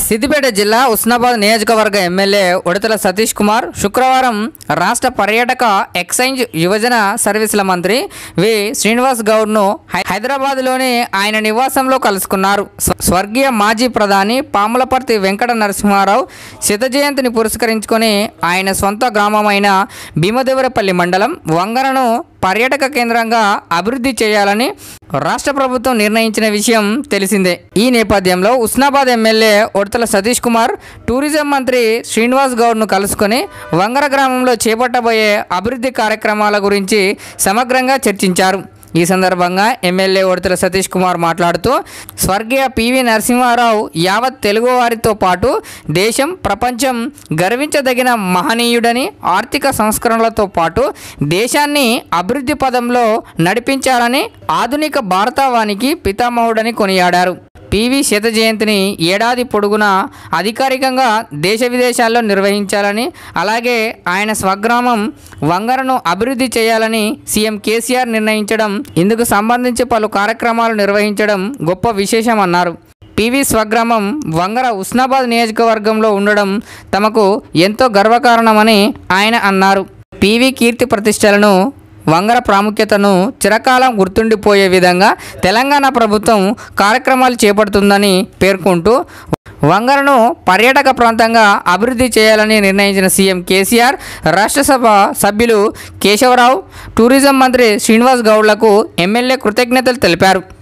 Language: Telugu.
సిద్దిపేట జిల్లా ఉస్నాబాద్ నియోజకవర్గ ఎమ్మెల్యే ఉడతల సతీష్ కుమార్ శుక్రవారం రాష్ట్ర పర్యాటక ఎక్సైజ్ యువజన సర్వీసుల మంత్రి వి శ్రీనివాస్ గౌడ్ను హై- హైదరాబాద్లోని ఆయన నివాసంలో కలుసుకున్నారు స్వ- స్వర్గీయ మాజీ ప్రధాని పాములపర్తి వెంకట నరసింహారావు శత జయంతిని పురస్కరించుకొని ఆయన సొంత గ్రామమైన భీమదేవరపల్లి మండలం వంగరను పర్యాటక కేంద్రంగా అభివృద్ధి చేయాలని రాష్ట్ర ప్రభుత్వం నిర్ణయించిన విషయం తెలిసిందే ఈ నేపథ్యంలో ఉస్నాబాద్ ఎమ్మెల్యే ఉడతల సతీష్ కుమార్ టూరిజం మంత్రి శ్రీనివాస్ గౌడ్ను కలుసుకొని వంగర గ్రామంలో చేపట్టబోయే అభివృద్ధి కార్యక్రమాల గురించి సమగ్రంగా చర్చించారు ఈ సందర్భంగా ఎమ్మెల్యే ఉడతల సతీష్ కుమార్ మాట్లాడుతూ స్వర్గీయ పివి నరసింహారావు యావత్ తెలుగువారితో పాటు దేశం ప్రపంచం గర్వించదగిన మహనీయుడని ఆర్థిక సంస్కరణలతో పాటు దేశాన్ని అభివృద్ధి పదంలో నడిపించాలని ఆధునిక భారతావానికి పితామహుడని కొనియాడారు పివి శత జయంతిని ఏడాది పొడుగునా అధికారికంగా దేశ విదేశాల్లో నిర్వహించాలని అలాగే ఆయన స్వగ్రామం వంగరను అభివృద్ధి చేయాలని సీఎం కేసీఆర్ నిర్ణయించడం ఇందుకు సంబంధించి పలు కార్యక్రమాలు నిర్వహించడం గొప్ప విశేషమన్నారు పివి స్వగ్రామం వంగర ఉస్నాబాద్ నియోజకవర్గంలో ఉండడం తమకు ఎంతో గర్వకారణమని ఆయన అన్నారు పివి కీర్తి ప్రతిష్టలను వంగర ప్రాముఖ్యతను చిరకాలం గుర్తుండిపోయే విధంగా తెలంగాణ ప్రభుత్వం కార్యక్రమాలు చేపడుతుందని పేర్కొంటూ వంగరను పర్యాటక ప్రాంతంగా అభివృద్ధి చేయాలని నిర్ణయించిన సీఎం కేసీఆర్ రాష్ట్రసభ సభ్యులు కేశవరావు టూరిజం మంత్రి శ్రీనివాస్ గౌడ్లకు ఎమ్మెల్యే కృతజ్ఞతలు తెలిపారు